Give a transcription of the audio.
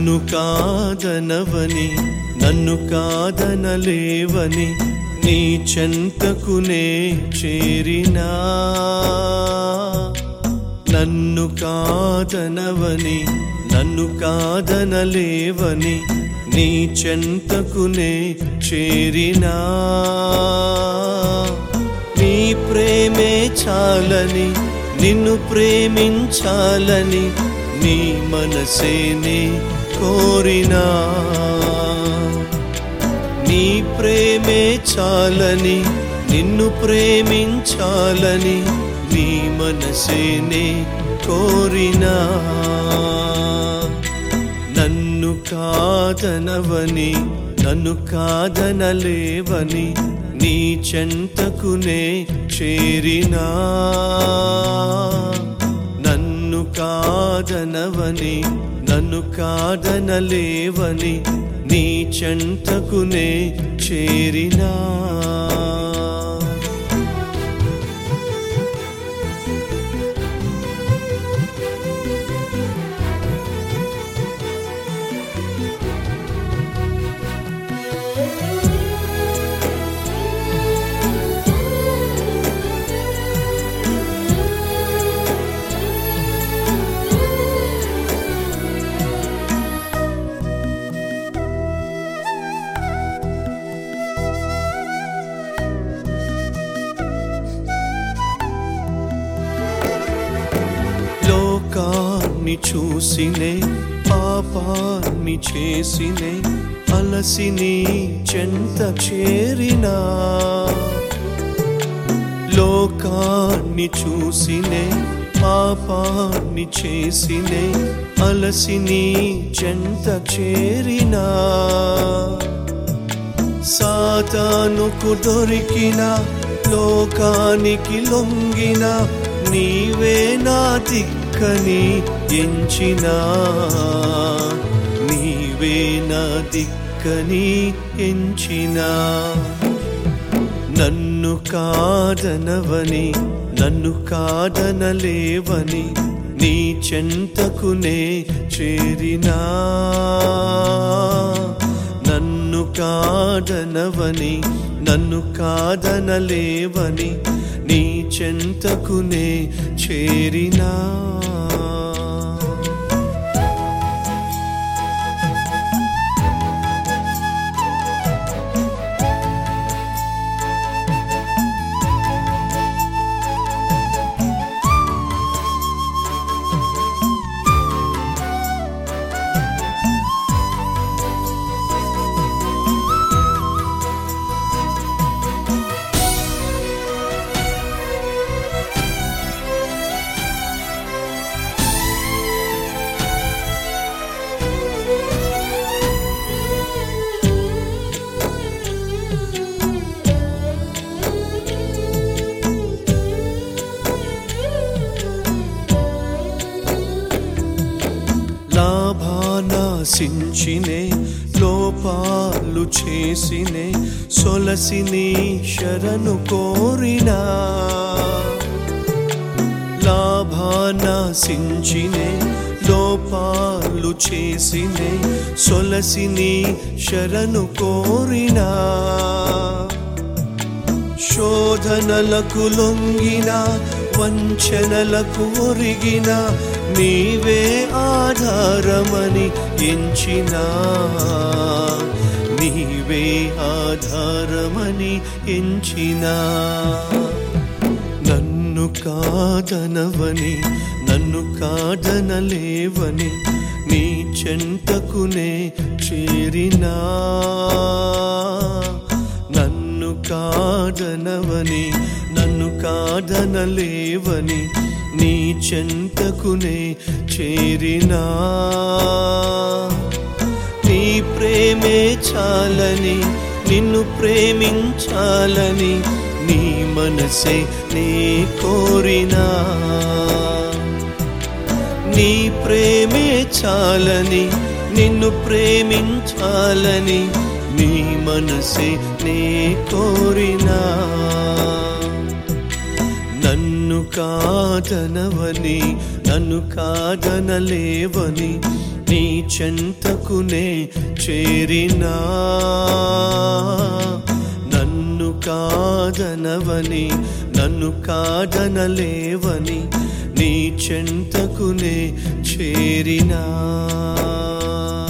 నన్ను కాదనవని నన్ను కాదనలేవని నీ చెంతకునే చేరినా నన్ను కాదనవని నన్ను కాదనలేవని నీ చెంతకునే చేరినా నీ ప్రేమే చాలని నిన్ను ప్రేమించాలని నీ మనసేనే కోరినా నీ ప్రేమే చాలని నిన్ను ప్రేమించాలని నీ మనసేనే కోరినా నన్ను కాదనవని నన్ను కాదనలేవని నీ చెంతకునే చేరినా నన్ను కాదనవని నన్ను కాదనలేవని నీ చెంతకునే చేరినా లోకాన్ని చూసినే పాపాన్ని చేసినే అలసి నీ చెంత చేరినా లోకాన్ని చూసినే పాపాన్ని చేసినే అలసి నీ చెంత చేరినా సాతానుకు దొరికిన లోకానికి లొంగిన నీవే నా దిక్కని ఎంచినా నీవే నా దిక్కని ఎంచినా నన్ను కాదనవని నన్ను కాదనలేవని నీ చెంతకునే చేరినా నన్ను కాదనవని నన్ను కాదనలేవని నీ చెంతకునే చేరినా లాభానాశించినే లోపాలు చేసినే సొలసిని శరణు కోరినా లాభానాశించినే లోపాలు చేసినే సొలసిని శరణు కోరినా శోధనలకు లొంగిన వంచనలకు ఒరిగిన నీవే ఆధారమని ఎంచినా నీవే ఆధారమని ఎంచినా నన్ను కాదనవని నన్ను కాదనలేవని నీ చెంతకునే చేరినా నన్ను కాదనవని నన్ను కాదనలేవని నీ చెంతకునే చేరినా నీ ప్రేమే చాలని నిన్ను ప్రేమించాలని నీ మనసే నీ కోరినా నీ ప్రేమే చాలని నిన్ను ప్రేమించాలని నీ మనసే నే కోరినా నన్ను కాదనవని నన్ను కాదనలేవని నీ చెంతకునే చేరినా నన్ను కాదనవని నన్ను కాదనలేవని నీ చెంతకునే చేరినా